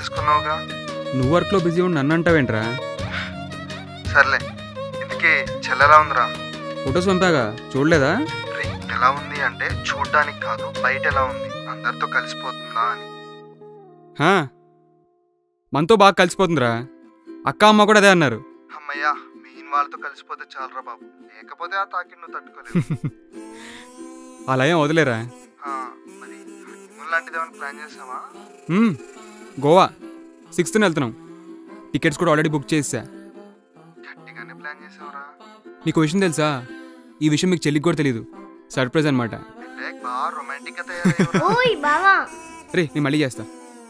చేసుకున్నావుగా నువ్వు వర్క్లో బిజీ ఉండి నన్ను అంటావేంట్రా సర్లే ఇందుకే చెల్లెలా ఉందిరా ఫొటోస్ పంపాగా చూడలేదా రే, ఎలా ఉంది అంటే చూడ్డానికి కాదు బయట ఎలా ఉంది అందరితో కలిసిపోతుందా అని హా, మనతో బాగా కలిసిపోతుందిరా అక్క అమ్మ కూడా అదే అన్నారు అమ్మయ్యా మెయిన్ వాళ్ళతో కలిసిపోతే చాలరా బాబు లేకపోతే ఆ తాకిడి నువ్వు తట్టుకోలేదు అలా ఏం వదిలేరా ఆ, మరి honeymoon లాంటిది ఏమైనా ప్లాన్ చేసావా మ్మ్, గోవా సిక్స్త్ని వెళ్తున్నాం టికెట్స్ కూడా ఆల్రెడీ బుక్ చేసా గట్టిగానే ప్లాన్ చేసావురా నీకు విషయం తెలుసా ఈ విషయం మీకు చెల్లికి కూడా తెలియదు సర్ప్రైజ్ అనమాట అంటే బాగా రొమాంటిక్ గా తయారయ్యావురా. ఓయ్ బావా రే నేను మళ్ళీ చేస్తా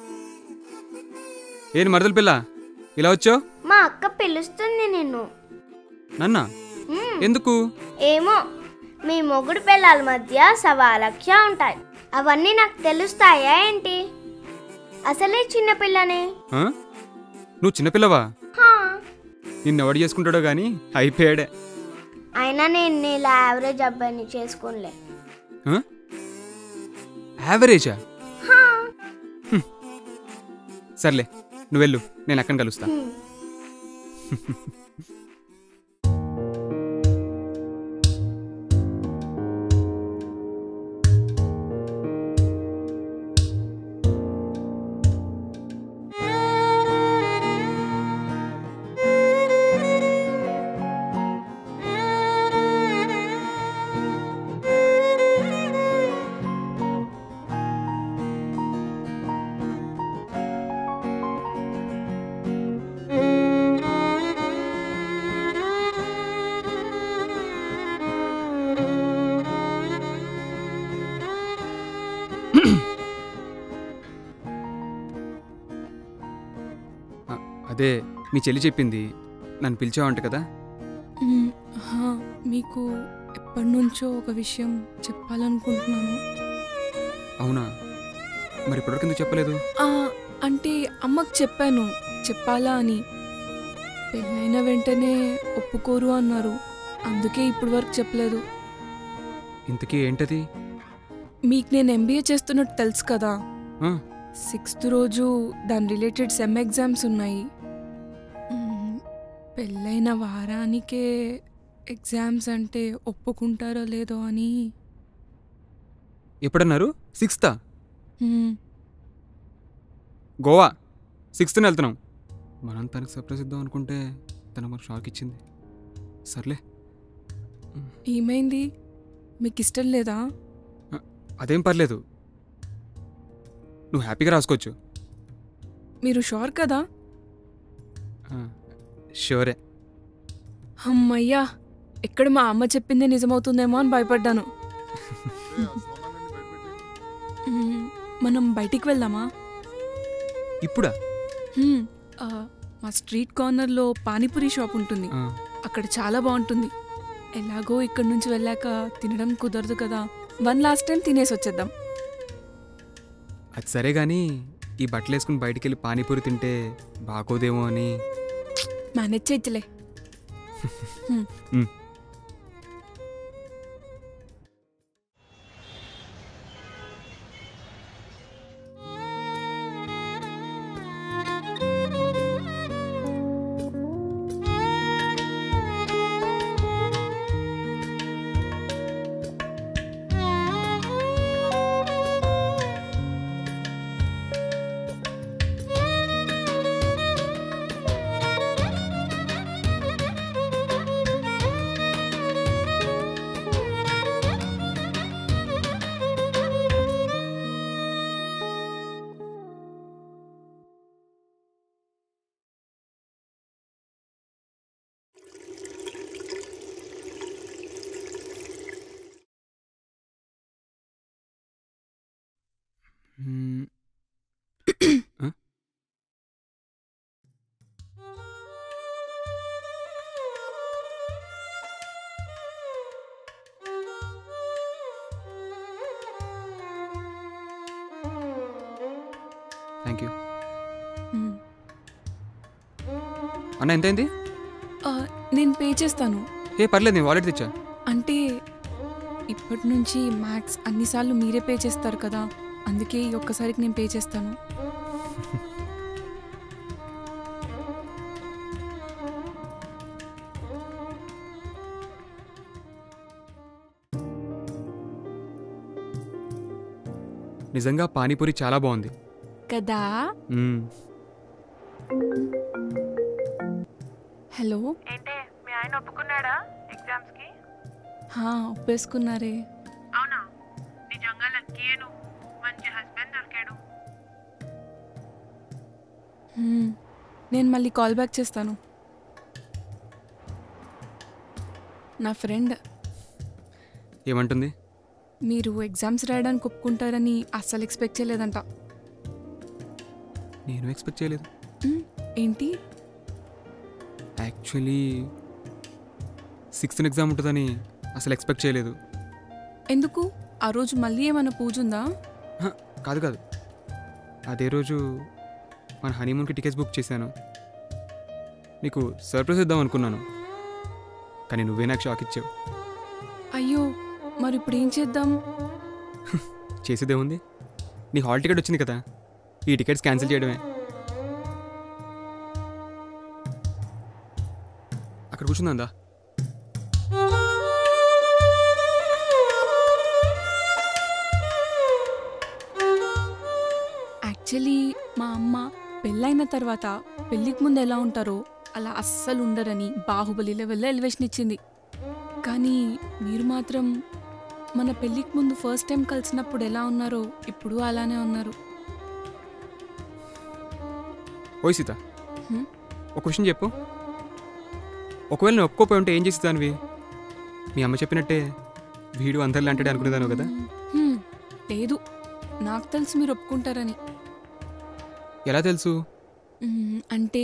ఏంటి మరదల పిల్ల ఇలా వచ్చావు మా అక్క పిలుస్తుంది నిన్ను నన్నా మ్మ్. ఎందుకు ఏమో మీ మొగుడు పిల్లల మధ్య సవా లక్ష ఉంటాయి అవన్నీ నాకు తెలుస్తాయా ఏంటి అసలే చిన్న పిల్లనే ఆ? నువ్వు చిన్నపిల్లవా హా. నిన్ను ఎవడు చేసుకుంటాడో కానీ అయిపోయాడే అయినా నేను ఇలా యావరేజ్ అబ్బాయిని చేసుకోనులే ఆ? యావరేజా హా. సర్లే నువ్వు వెళ్ళు నేను అక్కడ కలుస్తా హ్మ్. ఆ, అదే మీ చెల్లి చెప్పింది నన్ను పిలిచావంట కదా మ్మ్, హా, మీకు ఎప్పటి నుంచో ఒక విషయం చెప్పాలనుకుంటున్నాను అవునా మరి ఇప్పటివరకు ఎందుకు చెప్పలేదు ఆ, అంటే అమ్మకు చెప్పాను చెప్పాలా అని పెళ్ళైన వెంటనే ఒప్పుకోరు అన్నారు అందుకే ఇప్పటి వరకు చెప్పలేదు ఇంతకీ ఏంటది మీకు నేను ఎంబీఏ చేస్తున్నట్టు తెలుసు కదా ఆ, సిక్స్త్ రోజు దాని రిలేటెడ్ సెమ్ ఎగ్జామ్స్ ఉన్నాయి మ్మ్, పెళ్ళైన వారానికే ఎగ్జామ్స్ అంటే ఒప్పుకుంటారో లేదో అని ఎప్పుడన్నారు సిక్స్తా మ్మ్, గోవా సిక్స్త్ని వెళ్తున్నాం మనం తనకు సర్ప్రైజ్ ఇద్దాం అనుకుంటే తన మనకు షాక్ ఇచ్చింది సర్లే ఏమైంది మీకు ఇష్టం లేదా అదేం పర్లేదు నువ్వు హ్యాపీగా రాసుకోవచ్చు మీరు షోర్ కదా ఆ, షూరే అమ్మయ్యా ఎక్కడ మా అమ్మ చెప్పింది నిజమవుతుందేమో అని భయపడ్డాను మ్మ్, మనం బయటికి వెళ్దామా ఇప్పుడా హ్మ్, ఆ, మా స్ట్రీట్ కార్నర్లో పానీపూరి షాప్ ఉంటుంది ఆ, అక్కడ చాలా బాగుంటుంది ఎలాగో ఇక్కడి నుంచి వెళ్ళాక తినడం కుదరదు కదా వన్ లాస్ట్ టైం తినేసి వచ్చేద్దాం అది సరే కానీ ఈ బట్టలు వేసుకుని బయటికి వెళ్ళి పానీపూరి తింటే బాగోదేమో అని మేనేజ్ చేయొచ్చులే మ్. మ్. ఆ? థ్యాంక్ యూ మ్మ్. అన్న ఎంతైంది ఆ, నేను పే చేస్తాను ఏ పర్లేదు నేను వాలెట్ తెచ్చా అంటే ఇప్పటి నుంచి మ్యాక్స్ అన్నిసార్లు మీరే పే చేస్తారు కదా అందుకే ఈ ఒక్కసారికి నేను పే చేస్తాను నిజంగా పానీపూరి చాలా బాగుంది కదా మ్మ్. హలో ఏంటే మీ ఆయన ఒప్పుకున్నాడా ఎగ్జామ్స్ కి హా ఒప్పేసుకున్నారే అవునా నిజంగా లక్కీ నువ్వు మంచి హస్బెండ్ దొరికాడు హ్మ్. నేను మళ్ళీ కాల్ బ్యాక్ చేస్తాను నా ఫ్రెండ్ ఏమంటుంది మీరు ఎగ్జామ్స్ రాయడానికి ఒప్పుకుంటారని అస్సలు ఎక్స్పెక్ట్ చేయలేదంట నేను ఎక్స్పెక్ట్ చేయలేదు హ్మ్, ఏంటి యాక్చువల్లీ సిక్స్త్ ఎగ్జామ్ ఉంటుందని అసలు ఎక్స్పెక్ట్ చేయలేదు ఎందుకు ఆ రోజు మళ్ళీ ఏమైనా పూజ ఉందా హ, కాదు కాదు అదే రోజు మన హనీమూన్కి టికెట్స్ బుక్ చేశాను నీకు సర్ప్రైజ్ ఇద్దాం అనుకున్నాను కానీ నువ్వే నాకు షాక్ ఇచ్చావు అయ్యో మరి ఇప్పుడు ఏం చేద్దాం చేసేదేముంది నీ హాల్ టికెట్ వచ్చింది కదా ఈ టికెట్స్ క్యాన్సిల్ చేయడమే అక్కడ కూర్చుందా యాక్చువల్లీ మా అమ్మ పెళ్ళైన తర్వాత పెళ్ళికి ముందు ఎలా ఉంటారో అలా అస్సలు ఉండరని బాహుబలి లెవెల్లో ఎలివేషన్ ఇచ్చింది కానీ మీరు మాత్రం మన పెళ్ళికి ముందు ఫస్ట్ టైం కలిసినప్పుడు ఎలా ఉన్నారో ఇప్పుడు అలానే ఉన్నారు ఓయ్ సీత హ్మ్? ఒక క్వశ్చన్ చెప్పు ఒకవేళ నేను ఒప్పుకోపోయి ఉంటే ఏం చేసేదానివి మీ అమ్మ చెప్పినట్టే వీడు అందరిలా అంటాడే అనుకునేదాను కదా హ్మ్, లేదు నాకు తెలుసు మీరు ఒప్పుకుంటారని ఎలా తెలుసు మ్మ్, అంటే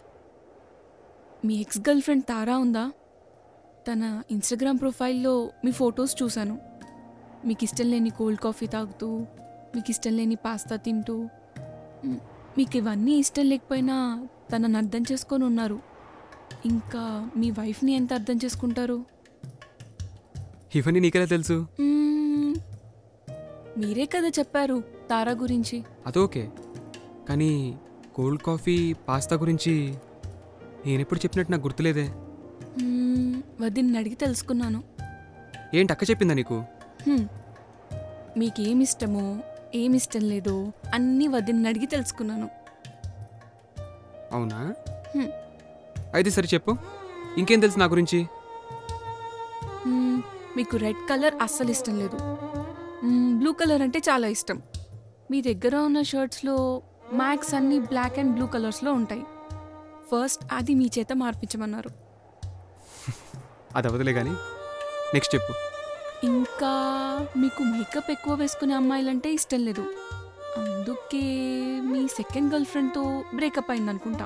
మీ ఎక్స్ గర్ల్ ఫ్రెండ్ తారా ఉందా తన ఇన్స్టాగ్రామ్ ప్రొఫైల్లో మీ ఫొటోస్ చూశాను మీకు ఇష్టం లేని కోల్డ్ కాఫీ తాగుతూ మీకు ఇష్టం లేని పాస్తా తింటూ మ్, మీకు ఇవన్నీ ఇష్టం లేకపోయినా తనని అర్థం చేసుకొని ఉన్నారు ఇంకా మీ వైఫ్ని ఎంత అర్థం చేసుకుంటారు ఇవన్నీ నీకెలా తెలుసు మ్మ్, మీరే కదా చెప్పారు తారా గురించి అదోకే కానీ కోల్డ్ కాఫీ పాస్తా గురించి నేనెప్పుడు చెప్పినట్టు నాకు గుర్తులేదే మ్మ్, వదిన్ని అడిగి తెలుసుకున్నాను ఏంటి అక్క చెప్పిందా నీకు హ్మ్. మీకేమిష్టమో ఏమిష్టం లేదో అన్నీ వదిన్ని అడిగి తెలుసుకున్నాను అవునా హ్మ్. అయితే సరే చెప్పు ఇంకేం తెలుసు నా గురించి మ్మ్, మీకు రెడ్ కలర్ అస్సలు ఇష్టం లేదు మ్మ్, బ్లూ కలర్ అంటే చాలా ఇష్టం మీ దగ్గర ఉన్న షర్ట్స్లో మ్యాక్స్ అన్నీ బ్లాక్ అండ్ బ్లూ కలర్స్లో ఉంటాయి ఫస్ట్ అది మీ చేత మార్పించమన్నారు అది అవదులే కానీ నెక్స్ట్ చెప్పు ఇంకా మీకు మేకప్ ఎక్కువ వేసుకునే అమ్మాయిలంటే ఇష్టం లేదు అందుకే మీ సెకండ్ గర్ల్ ఫ్రెండ్తో బ్రేకప్ అయిందనుకుంటా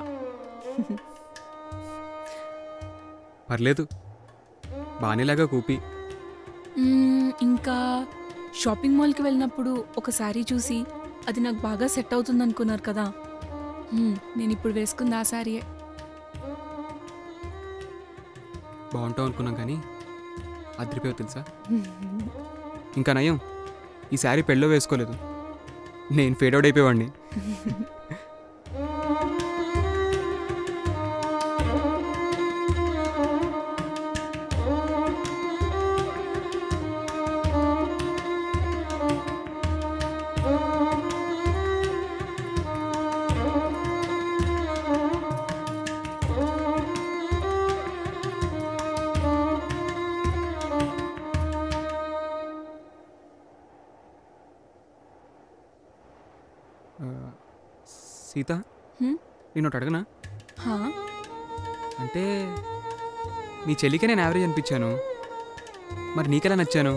పర్లేదు బానేలాగా కూపి మ్మ్, ఇంకా షాపింగ్ మాల్కి వెళ్ళినప్పుడు ఒక శారీ చూసి అది నాకు బాగా సెట్ అవుతుంది అనుకున్నారు కదా మ్మ్, నేను ఇప్పుడు వేసుకుంది ఆ శారీయే బాగుంటావు అనుకున్నాం కానీ అద్రిపోయావు తెలుసా ఇంకా నయం ఈ శారీ పెళ్ళో వేసుకోలేదు నేను ఫేడ్ అవుట్ అయిపోయేవాడిని ఆ, సీత హ్మ్? నేను ఒకటి అడగనా హా? అంటే నీ చెల్లికే నేను యావరేజ్ అనిపించాను మరి నీకెలా నచ్చాను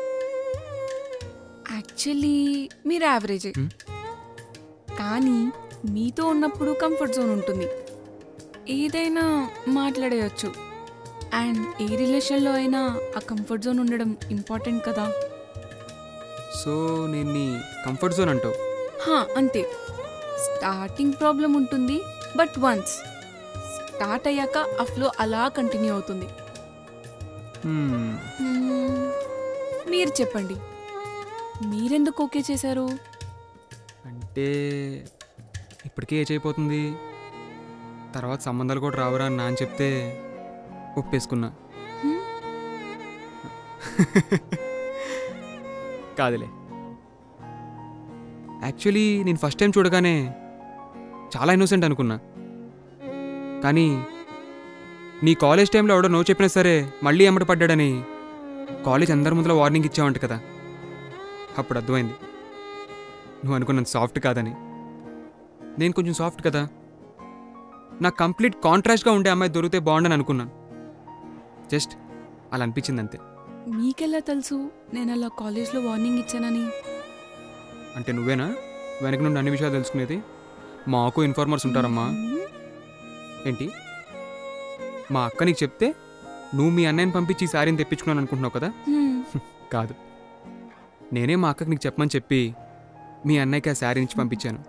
యాక్చువల్లీ మీరు యావరేజే మ్మ్. కానీ మీతో ఉన్నప్పుడు కంఫర్ట్ జోన్ ఉంటుంది ఏదైనా మాట్లాడేయచ్చు అండ్ ఏ రిలేషన్లో అయినా ఆ కంఫర్ట్ జోన్ ఉండడం ఇంపార్టెంట్ కదా సో నేను నీ కంఫర్ట్ జోన్ అంటావు హా, అంతే స్టార్టింగ్ ప్రాబ్లం ఉంటుంది బట్ వన్స్ స్టార్ట్ అయ్యాక ఆ ఫ్లో అలా కంటిన్యూ అవుతుంది హ్మ్, మ్మ్, మీరు చెప్పండి మీరెందుకు ఓకే చేశారు అంటే ఇప్పటికే ఏజ్ అయిపోతుంది తర్వాత సంబంధాలు కూడా రావురా అని నాన్న చెప్తే ఒప్పేసుకున్నా హ్మ్? కాదులే యాక్చువల్లీ నేను ఫస్ట్ టైం చూడగానే చాలా ఇన్నోసెంట్ అనుకున్నా కానీ నీ కాలేజ్ టైంలో ఎవడో నో చెప్పినా సరే మళ్ళీ ఎమ్మట పడ్డాడని కాలేజ్ అందరి ముందులో వార్నింగ్ ఇచ్చావంట కదా అప్పుడు అర్థమైంది నువ్వు అనుకున్నంత సాఫ్ట్ కాదని నేను కొంచెం సాఫ్ట్ కదా నాకు కంప్లీట్ కాంట్రాస్ట్గా ఉండే అమ్మాయి దొరికితే బాగుండని అనుకున్నాను జస్ట్ అలా అనిపించింది అంతే మీకెలా తెలుసు నేను అలా కాలేజ్లో వార్నింగ్ ఇచ్చానని అంటే నువ్వేనా వెనక నుండి అన్ని విషయాలు తెలుసుకునేది మాకు ఇన్ఫార్మర్స్ ఉంటారమ్మా మ్మ్. ఏంటి మా అక్క నీకు చెప్తే నువ్వు మీ అన్నయ్యని పంపించి ఈ శారీని తెప్పించుకున్నాను అనుకుంటున్నావు కదా మ్మ్. కాదు నేనే మా అక్కకి నీకు చెప్పమని చెప్పి మీ అన్నయ్యకి ఆ శారీ నుంచి పంపించాను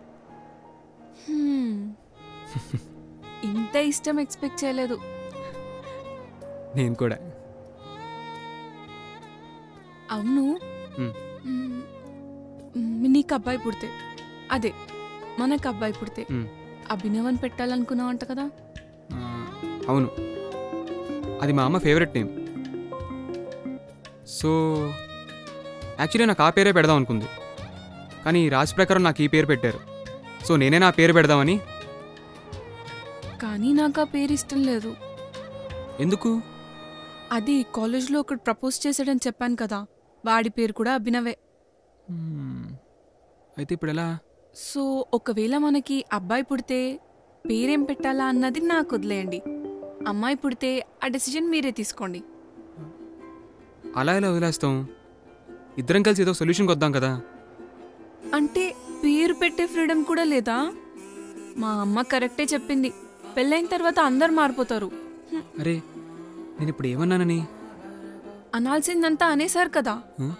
హ్మ్. ఇంత ఇష్టం ఎక్స్పెక్ట్ చేయలేదు నేను కూడా అవును మ్మ్. మ్మ్. మ్మ్, నీకు అబ్బాయి పుడితే అదే మనకు అబ్బాయి పుడితే మ్మ్. అభినవన్ పెట్టాలనుకున్నావంట కదా ఆ, అవును అది మా అమ్మ ఫేవరెట్ నేమ్ సో యాక్చువల్లీ నాకు ఆ పేరే పెడదాం అనుకుంది కానీ రాశి ప్రకారం నాకు ఈ పేరు పెట్టారు సో నేనే నా పేరు పెడదామని కానీ నాకు ఆ పేరు ఇష్టం లేదు ఎందుకు అది కాలేజ్లో ఒకడు ప్రపోజ్ చేశాడని చెప్పాను కదా వాడి పేరు కూడా అభినవే మ్మ్. అయితే ఇప్పుడు ఎలా సో ఒకవేళ మనకి అబ్బాయి పుడితే పేరేం పెట్టాలా అన్నది నాకు వదిలేయండి అమ్మాయి పుడితే ఆ డెసిజన్ మీరే తీసుకోండి అలా ఎలా వదిలేస్తాం ఇద్దరం కలిసి ఏదో సొల్యూషన్కి వద్దాం కదా అంటే పేరు పెట్టే ఫ్రీడమ్ కూడా లేదా మా అమ్మ కరెక్టే చెప్పింది పెళ్ళైన తర్వాత అందరు మారిపోతారు హ్మ్. అరే నేను ఇప్పుడు ఏమన్నానని అనాల్సిందంతా అనేసారు కదా హ?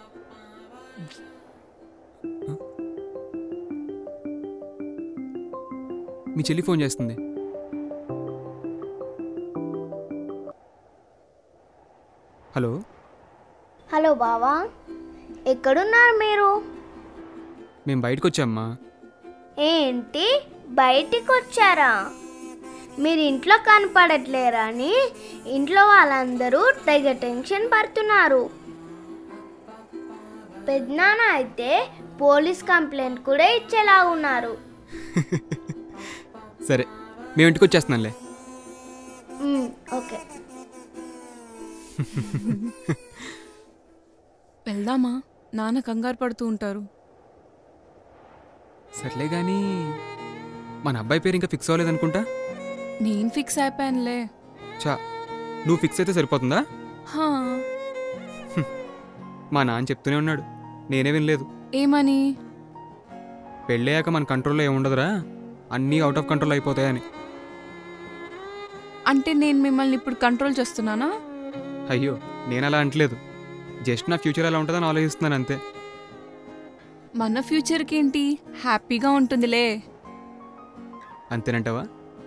హ? మీ చెల్లి ఫోన్ చేస్తుంది హలో హలో బావా ఎక్కడున్నారు మీరు మేము బయటకు వచ్చామ్మా ఏంటి బయటికి వచ్చారా మీరు ఇంట్లో కనపడట్లేరా అని ఇంట్లో వాళ్ళందరూ తెగ టెన్షన్ పడుతున్నారు పెద్దనాన్న అయితే పోలీస్ కంప్లైంట్ కూడా ఇచ్చేలా ఉన్నారు సరే మేము ఇంటికి వచ్చేస్తున్నాంలే మ్, ఓకే వెళ్దామా నాన్న కంగారు పడుతూ ఉంటారు సర్లే కానీ మన అబ్బాయి పేరు ఇంకా ఫిక్స్ అవ్వలేదనుకుంటా నేను ఫిక్స్ అయిపోయానులే చా నువ్వు ఫిక్స్ అయితే సరిపోతుందా హా మా నాన్న చెప్తూనే ఉన్నాడు నేనే వినలేదు ఏమని పెళ్ళయ్యాక మన కంట్రోల్లో ఏముండదురా అన్నీ అవుట్ ఆఫ్ కంట్రోల్ అయిపోతాయని అంటే నేను మిమ్మల్ని ఇప్పుడు కంట్రోల్ చేస్తున్నానా అయ్యో నేను అలా అంటలేదు జస్ట్ నా ఫ్యూచర్ ఎలా ఉంటుందని ఆలోచిస్తున్నాను అంతే మన ఫ్యూచర్కి ఏంటి హ్యాపీగా ఉంటుందిలే అంతేనంటావా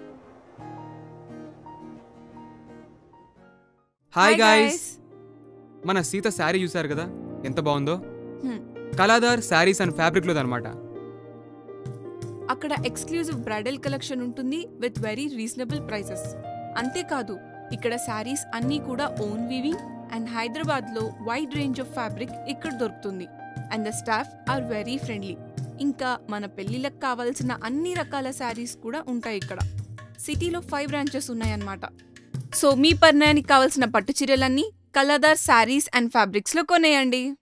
హాయ్ గాయ్స్ మన సీత శారీ చూసారు కదా ఎంత బాగుందో Hmm. కలాదార్ శారీస్ అండ్ ఫ్యాబ్రిక్లో అనమాట అక్కడ ఎక్స్క్లూజివ్ బ్రైడల్ కలెక్షన్ ఉంటుంది విత్ వెరీ రీజనబుల్ ప్రైసెస్ అంతేకాదు ఇక్కడ శారీస్ అన్నీ కూడా ఓన్ వీవింగ్ అండ్ హైదరాబాద్లో వైడ్ రేంజ్ ఆఫ్ ఫ్యాబ్రిక్ ఇక్కడ దొరుకుతుంది and the staff are very friendly ఇంకా మన పెళ్లిళ్ళకి కావాల్సిన అన్ని రకాల శారీస్ కూడా ఉంటాయి ఇక్కడ సిటీలో ఫైవ్ బ్రాంచెస్ ఉన్నాయన్నమాట సో మీ పరిణయానికి కావాల్సిన పట్టు చీరలన్నీ కలదార్ శారీస్ అండ్ ఫ్యాబ్రిక్స్లో కొనేయండి